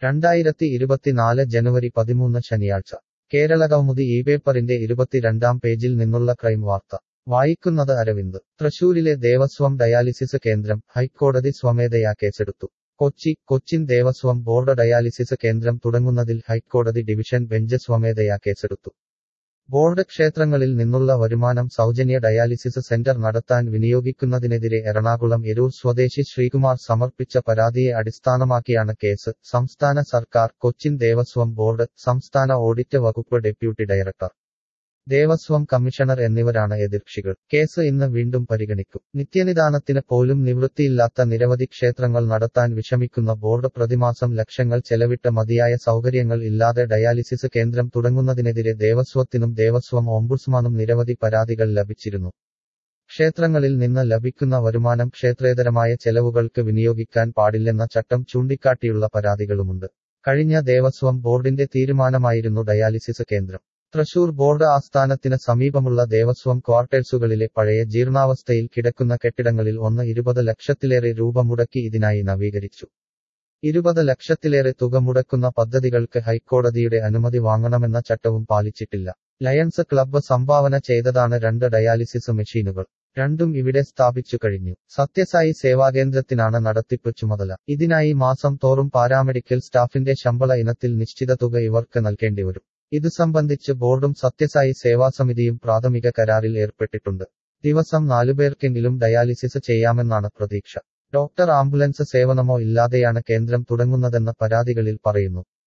രണ്ടായിരത്തി ഇരുപത്തിനാല് ജനുവരി പതിമൂന്ന് ശനിയാഴ്ച കേരളകൗമുദി ഈ പേപ്പറിന്റെ ഇരുപത്തിരണ്ടാം പേജിൽ നിന്നുള്ള ക്രൈം വാർത്ത വായിക്കുന്നത് അരവിന്ദ് തൃശൂരിലെ ദേവസ്വം ഡയാലിസിസ് കേന്ദ്രം ഹൈക്കോടതി സ്വമേധയാ കേസെടുത്തു കൊച്ചി കൊച്ചിൻ ദേവസ്വം ബോർഡ് ഡയാലിസിസ് കേന്ദ്രം തുടങ്ങുന്നതിൽ ഹൈക്കോടതി ഡിവിഷൻ ബെഞ്ച് സ്വമേധയാ കേസെടുത്തു ബോർഡ് ക്ഷേത്രങ്ങളിൽ നിന്നുള്ള വരുമാനം സൗജന്യ ഡയാലിസിസ് സെന്റർ നടത്താൻ വിനിയോഗിക്കുന്നതിനെതിരെ എറണാകുളം എരൂർ സ്വദേശി ശ്രീകുമാർ സമർപ്പിച്ച പരാതിയെ അടിസ്ഥാനമാക്കിയാണ് കേസ് സംസ്ഥാന സർക്കാർ കൊച്ചിൻ ദേവസ്വം ബോർഡ് സംസ്ഥാന ഓഡിറ്റ് വകുപ്പ് ഡെപ്യൂട്ടി ഡയറക്ടർ ദേവസ്വം കമ്മീഷണർ എന്നിവരാണ് എതിർകക്ഷികൾ കേസ് ഇന്ന് വീണ്ടും പരിഗണിക്കും നിത്യനിദാനത്തിന് പോലും നിവൃത്തിയില്ലാത്ത നിരവധി ക്ഷേത്രങ്ങൾ നടത്താൻ വിഷമിക്കുന്ന ബോർഡ് പ്രതിമാസം ലക്ഷങ്ങൾ ചെലവിട്ട് മതിയായ സൗകര്യങ്ങൾ ഇല്ലാതെ ഡയാലിസിസ് കേന്ദ്രം തുടങ്ങുന്നതിനെതിരെ ദേവസ്വത്തിനും ദേവസ്വം ഓംബുഡ്സ്മാനും നിരവധി പരാതികൾ ലഭിച്ചിരുന്നു ക്ഷേത്രങ്ങളിൽ നിന്ന് ലഭിക്കുന്ന വരുമാനം ക്ഷേത്രേതരമായ ചെലവുകൾക്ക് വിനിയോഗിക്കാൻ പാടില്ലെന്ന ചട്ടം ചൂണ്ടിക്കാട്ടിയുള്ള പരാതികളുമുണ്ട് കഴിഞ്ഞ ദേവസ്വം ബോർഡിന്റെ തീരുമാനമായിരുന്നു ഡയാലിസിസ് കേന്ദ്രം തൃശൂർ ബോർഡ് ആസ്ഥാനത്തിന് സമീപമുള്ള ദേവസ്വം ക്വാർട്ടേഴ്സുകളിലെ പഴയ ജീർണാവസ്ഥയിൽ കിടക്കുന്ന കെട്ടിടങ്ങളിൽ ഒന്ന് ഇരുപത് ലക്ഷത്തിലേറെ രൂപ മുടക്കി ഇതിനായി നവീകരിച്ചു ഇരുപത് ലക്ഷത്തിലേറെ തുക മുടക്കുന്ന പദ്ധതികൾക്ക് ഹൈക്കോടതിയുടെ അനുമതി വാങ്ങണമെന്ന ചട്ടവും പാലിച്ചിട്ടില്ല ലയൺസ് ക്ലബ്ബ് സംഭാവന ചെയ്തതാണ് രണ്ട് ഡയാലിസിസ് മെഷീനുകൾ രണ്ടും ഇവിടെ സ്ഥാപിച്ചു കഴിഞ്ഞു സത്യസായി സേവാകേന്ദ്രത്തിനാണ് നടത്തിപ്പ് ചുമതല ഇതിനായി മാസം തോറും പാരാമെഡിക്കൽ സ്റ്റാഫിന്റെ ശമ്പള ഇനത്തിൽ നിശ്ചിത തുക ഇവർക്ക് നൽകേണ്ടിവരും ഇത് സംബന്ധിച്ച് ബോർഡും സത്യസായി സേവാസമിതിയും പ്രാഥമിക കരാറിൽ ഏർപ്പെട്ടിട്ടുണ്ട് ദിവസം നാലുപേർക്കെങ്കിലും ഡയാലിസിസ് ചെയ്യാമെന്നാണ് പ്രതീക്ഷ ഡോക്ടർ ആംബുലൻസ് സേവനമോ ഇല്ലാതെയാണ് കേന്ദ്രം തുടങ്ങുന്നതെന്ന പരാതികളിൽ പറയുന്നു